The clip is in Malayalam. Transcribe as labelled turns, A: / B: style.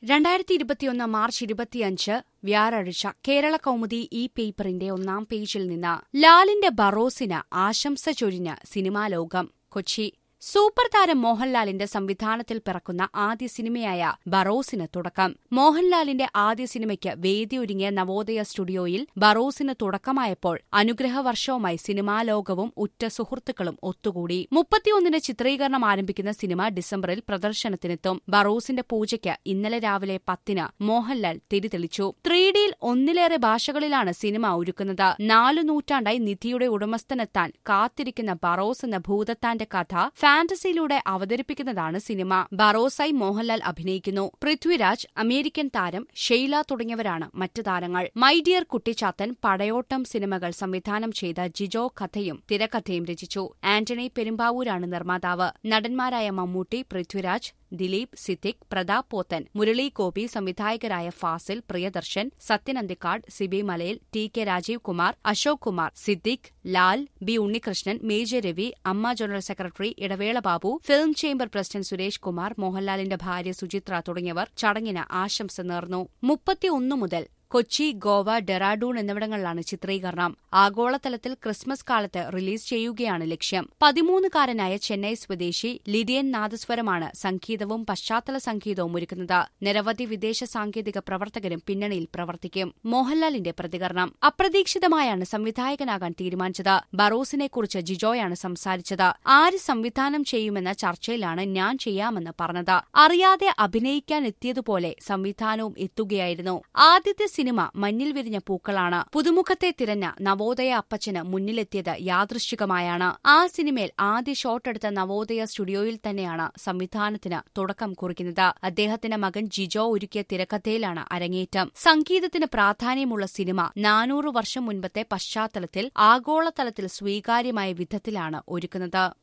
A: രണ്ടായിരത്തി ഇരുപത്തിയൊന്ന് മാർച്ച് ഇരുപത്തിയഞ്ച് വ്യാഴാഴ്ച കേരള കൗമുദി ഈ പേപ്പറിന്റെ ഒന്നാം പേജിൽ നിന്ന് ലാലിന്റെ ബറോസിന് ആശംസ ചൊരിഞ്ഞ് സിനിമാ ലോകം കൊച്ചി സൂപ്പർ താരം മോഹൻലാലിന്റെ സംവിധാനത്തിൽ പിറക്കുന്ന ആദ്യ സിനിമയായ ബറോസിന് തുടക്കം മോഹൻലാലിന്റെ ആദ്യ സിനിമയ്ക്ക് വേദിയൊരുങ്ങിയ നവോദയ സ്റ്റുഡിയോയിൽ ബറോസിന് തുടക്കമായപ്പോൾ അനുഗ്രഹവർഷവുമായി സിനിമാ ലോകവും ഉറ്റ സുഹൃത്തുക്കളും ഒത്തുകൂടി മുപ്പത്തിയൊന്നിന് ചിത്രീകരണം ആരംഭിക്കുന്ന സിനിമ ഡിസംബറിൽ പ്രദർശനത്തിനെത്തും ബറോസിന്റെ പൂജയ്ക്ക് ഇന്നലെ രാവിലെ പത്തിന് മോഹൻലാൽ തിരിതെളിച്ചു ത്രീ ഡിയിൽ ഒന്നിലേറെ ഭാഷകളിലാണ് സിനിമ ഒരുക്കുന്നത് നാലു നൂറ്റാണ്ടായി നിധിയുടെ ഉടമസ്ഥനെത്താൻ കാത്തിരിക്കുന്ന ബറോസ് എന്ന ഭൂതത്താന്റെ കഥ ഫാന്റസിയിലൂടെ അവതരിപ്പിക്കുന്നതാണ് സിനിമ ബറോസായി മോഹൻലാൽ അഭിനയിക്കുന്നു പൃഥ്വിരാജ് അമേരിക്കൻ താരം ഷെയ്ല തുടങ്ങിയവരാണ് മറ്റ് താരങ്ങൾ മൈ ഡിയർ കുട്ടിച്ചാത്തൻ പടയോട്ടം സിനിമകൾ സംവിധാനം ചെയ്ത ജിജോ കഥയും തിരക്കഥയും രചിച്ചു ആന്റണി പെരുമ്പാവൂരാണ് നിർമ്മാതാവ് നടന്മാരായ Mammootty Prithviraj Dileep Siddique Pratap Pothan Murali Gopi സംവിധായകരായ Fazil Priyadarshan Sathyan Anthikad Sibi Malayil T K Rajeev Kumar Ashok Kumar Siddique Lal B Unnikrishnan major Ravi AMMA general secretary Idavela Babu film chamber president Suresh Kumar മോഹൻലാലിന്റെ ഭാര്യ സുചിത്ര തുടങ്ങിയവർ ചടങ്ങിന് ആശംസ നേർന്നു മുപ്പത്തിയൊന്നു മുതൽ കൊച്ചി ഗോവ ഡെറാഡൂൺ എന്നിവിടങ്ങളിലാണ് ചിത്രീകരണം ആഗോളതലത്തിൽ ക്രിസ്മസ് കാലത്ത് റിലീസ് ചെയ്യുകയാണ് ലക്ഷ്യം പതിമൂന്നുകാരനായ ചെന്നൈ സ്വദേശി ലിഡിയൻ നാദസ്വരമാണ് സംഗീതവും പശ്ചാത്തല സംഗീതവും ഒരുക്കുന്നത് നിരവധി വിദേശ സാങ്കേതിക പ്രവർത്തകരും പിന്നണിയിൽ പ്രവർത്തിക്കും മോഹൻലാലിന്റെ പ്രതികരണം അപ്രതീക്ഷിതമായാണ് സംവിധായകനാകാൻ തീരുമാനിച്ചത് ബറോസിനെക്കുറിച്ച് ജിജോയാണ് സംസാരിച്ചത് ആര് സംവിധാനം ചെയ്യുമെന്ന ചർച്ചയിലാണ് ഞാൻ ചെയ്യാമെന്ന് പറഞ്ഞത് അറിയാതെ അഭിനയിക്കാൻ എത്തിയതുപോലെ സംവിധാനവും എത്തുകയായിരുന്നു ആദ്യത്തെ സിനിമ മഞ്ഞിൽ വിരിഞ്ഞ പൂക്കളാണ് പുതുമുഖത്തെ തിരഞ്ഞ നവോദയ അപ്പച്ചന് മുന്നിലെത്തിയത് യാദൃശ്ചികമായാണ് ആ സിനിമയിൽ ആദ്യ ഷോട്ട് എടുത്ത നവോദയ സ്റ്റുഡിയോയിൽ തന്നെയാണ് സംവിധാനത്തിന് തുടക്കം കുറിക്കുന്നത് അദ്ദേഹത്തിന്റെ മകൻ ജിജോ ഒരുക്കിയ തിരക്കഥയിലാണ് അരങ്ങേറ്റം സംഗീതത്തിന് പ്രാധാന്യമുള്ള സിനിമ നാനൂറ് വർഷം മുൻപത്തെ പശ്ചാത്തലത്തിൽ ആഗോളതലത്തിൽ സ്വീകാര്യമായ വിധത്തിലാണ് ഒരുക്കുന്നത്